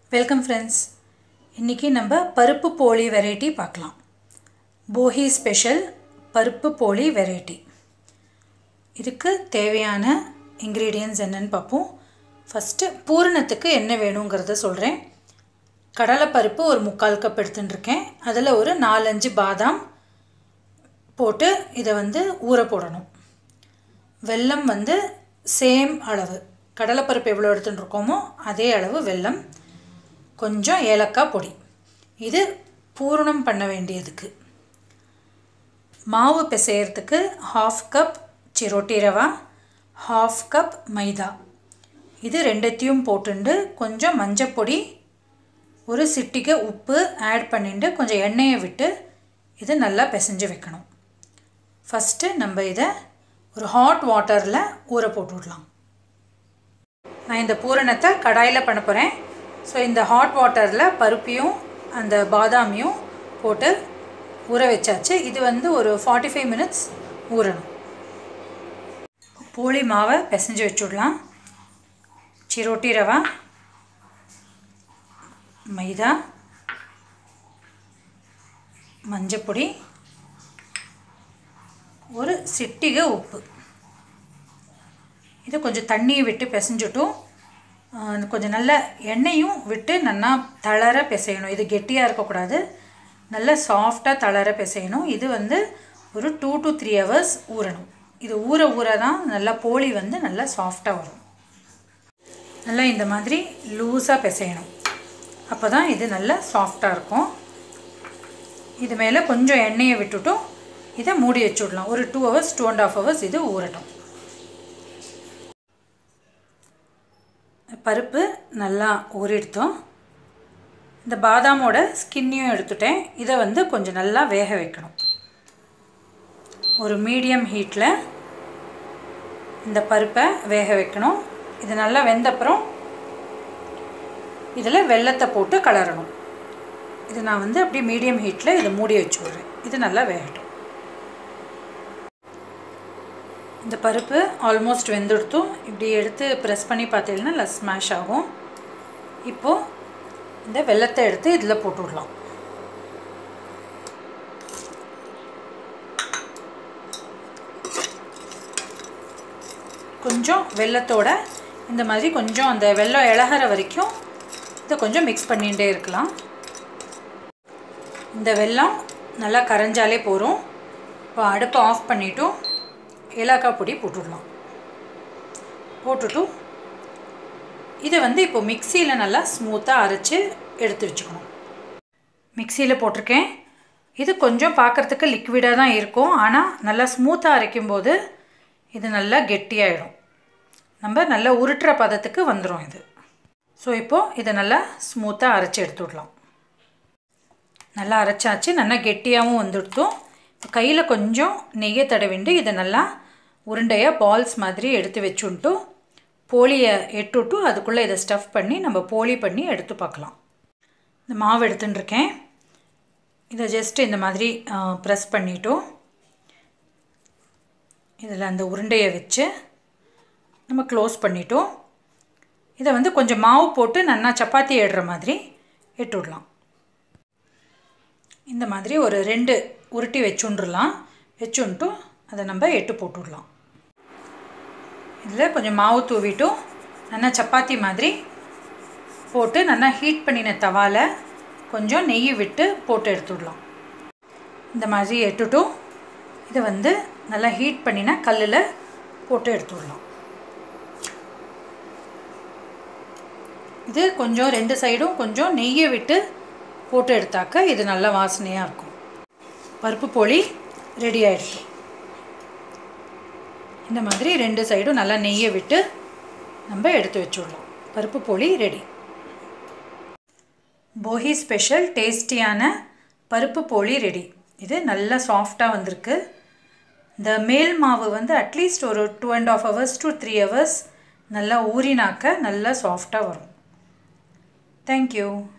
welcome friends இன்றைக்கி நம்ம பருப்பு போளி வெரைட்டி பார்க்கலாம் போஹி ஸ்பெஷல் பருப்பு போளி வெரைட்டி இதுக்கு தேவையான இன்க்ரீடியன்ஸ் என்னன்னு பார்ப்போம் ஃபஸ்ட்டு பூரணத்துக்கு என்ன வேணுங்கிறத சொல்கிறேன் கடலைப்பருப்பு ஒரு முக்கால் கப் எடுத்துட்டுருக்கேன் அதில் ஒரு நாலஞ்சு பாதாம் போட்டு இதை வந்து ஊற போடணும் வெல்லம் வந்து சேம் அளவு கடலைப்பருப்பு எவ்வளோ எடுத்துகிட்டு இருக்கோமோ அதே அளவு வெல்லம் கொஞ்சம் ஏலக்காய் பொடி இது பூரணம் பண்ண வேண்டியதுக்கு மாவு பிசையறதுக்கு ஹாஃப் கப் சிரோட்டி ரவா ஹாஃப் கப் மைதா இது ரெண்டுத்தையும் போட்டுண்டு கொஞ்சம் மஞ்சப்பொடி ஒரு சிட்டிக்கு உப்பு ஆட் பண்ணிட்டு கொஞ்சம் எண்ணெயை விட்டு இது நல்லா பிசைஞ்சு வைக்கணும் ஃபஸ்ட்டு நம்ம இதை ஒரு ஹாட் வாட்டரில் ஊற போட்டு விடலாம் நான் இந்த பூரணத்தை கடாயில் பண்ண போகிறேன் ஸோ இந்த ஹாட் வாட்டரில் பருப்பையும் அந்த பாதாமியும் போட்டு ஊற வச்சாச்சு இது வந்து ஒரு ஃபார்ட்டி ஃபைவ் மினிட்ஸ் ஊறணும் போளி மாவை பிசைஞ்சு வச்சுடலாம் சிரோட்டி ரவா மைதா மஞ்சப்பொடி ஒரு சிட்டிகை உப்பு இது கொஞ்சம் தண்ணியை விட்டு பிசைஞ்சிட்டும் கொஞ்சம் நல்ல எண்ணெயும் விட்டு நல்லா தளர பிசையணும் இது கெட்டியாக இருக்கக்கூடாது நல்ல சாஃப்டாக தளர பிசையணும் இது வந்து ஒரு டூ டு த்ரீ ஹவர்ஸ் ஊறணும் இது ஊற ஊற தான் நல்லா போலி வந்து நல்லா சாஃப்டாக வரும் நல்லா இந்த மாதிரி லூஸாக பிசையணும் அப்போ தான் இது நல்லா சாஃப்டாக இருக்கும் இது மேலே கொஞ்சம் எண்ணெயை விட்டுட்டும் இதை மூடி வச்சுடலாம் ஒரு two hours two and half hours இது ஊறட்டும் பருப்பு நல்லா ஊறிடுத்தோம் இந்த பாதாமோட ஸ்கின்னையும் எடுத்துட்டேன் இதை வந்து கொஞ்சம் நல்லா வேக வைக்கணும் ஒரு மீடியம் ஹீட்டில் இந்த பருப்பை வேக வைக்கணும் இது நல்லா வெந்தப்புறம் இதில் வெள்ளத்தை போட்டு கலரணும் இது நான் வந்து அப்படியே மீடியம் ஹீட்டில் இதை மூடி வச்சு விட்றேன் இது நல்லா வேகட்டும் இந்த பருப்பு ஆல்மோஸ்ட் வெந்துடுத்தும் இப்படி எடுத்து ப்ரெஸ் பண்ணி பார்த்தீங்கன்னா நல்லா ஸ்மாஷ் ஆகும் இப்போது இந்த வெள்ளத்தை எடுத்து இதில் போட்டு விடலாம் கொஞ்சம் வெள்ளத்தோட இந்த மாதிரி கொஞ்சம் அந்த வெள்ளம் இழகிற வரைக்கும் இதை கொஞ்சம் மிக்ஸ் பண்ணிகிட்டே இருக்கலாம் இந்த வெல்லம் நல்லா கரைஞ்சாலே போகிறோம் இப்போ அடுப்பை ஆஃப் பண்ணிவிட்டும் ஏலக்காய் பொடி போட்டுடலாம் போட்டுட்டும் இதை வந்து இப்போ மிக்சியில் நல்லா ஸ்மூத்தாக அரைச்சி எடுத்து வச்சுக்கணும் மிக்சியில் போட்டிருக்கேன் இது கொஞ்சம் பார்க்குறதுக்கு லிக்விடாக தான் இருக்கும் ஆனால் நல்லா ஸ்மூத்தாக அரைக்கும்போது இது நல்லா கெட்டியாயிடும் நம்ம நல்லா உருட்டுற பதத்துக்கு வந்துடும் இது ஸோ இப்போது இதை நல்லா ஸ்மூத்தாக அரைச்சி எடுத்துடலாம் நல்லா அரைச்சாச்சு நல்லா கெட்டியாகவும் வந்துடுத்தோம் கையில் கொஞ்சம் நெய்யை தடவிண்டு இதை நல்லா உருண்டையாக பால்ஸ் மாதிரி எடுத்து வச்சுன்ட்டு போலியை எட்டுட்டு அதுக்குள்ளே இதை ஸ்டஃப் பண்ணி நம்ம போலி பண்ணி எடுத்து பார்க்கலாம் இந்த மாவு எடுத்துட்டுருக்கேன் இதை ஜஸ்ட்டு இந்த மாதிரி ப்ரெஸ் பண்ணிட்டோம் இதில் அந்த உருண்டையை வச்சு நம்ம க்ளோஸ் பண்ணிட்டோம் இதை வந்து கொஞ்சம் மாவு போட்டு நல்லா சப்பாத்தி ஏடுற மாதிரி எட்டுடலாம் இந்த மாதிரி ஒரு ரெண்டு உருட்டி வச்சுண்டுலாம் வச்சுன்ட்டு அதை நம்ம எட்டு போட்டுடலாம் இதில் கொஞ்சம் மாவு தூவிட்டும் நல்லா சப்பாத்தி மாதிரி போட்டு நல்லா ஹீட் பண்ணின தவாவில் கொஞ்சம் நெய் விட்டு போட்டு எடுத்துடலாம் இந்த மாதிரி எட்டுட்டும் இதை வந்து நல்லா ஹீட் பண்ணின கல்லில் போட்டு எடுத்துடலாம் இது கொஞ்சம் ரெண்டு சைடும் கொஞ்சம் நெய்யை விட்டு போட்டு எடுத்தாக்க இது நல்ல வாசனையாக இருக்கும் பருப்பு போளி ரெடி ஆகிடுச்சு இந்த மாதிரி ரெண்டு சைடும் நல்லா நெய்யை விட்டு நம்ம எடுத்து வச்சுடலாம் பருப்பு போளி ரெடி போஹி ஸ்பெஷல் டேஸ்டியான பருப்பு போளி ரெடி இது நல்லா சாஃப்டாக வந்திருக்கு இந்த மேல் மாவு வந்து அட்லீஸ்ட் ஒரு two and half hours to three hours நல்லா ஊறினாக்க நல்லா சாஃப்டாக வரும் தேங்க்யூ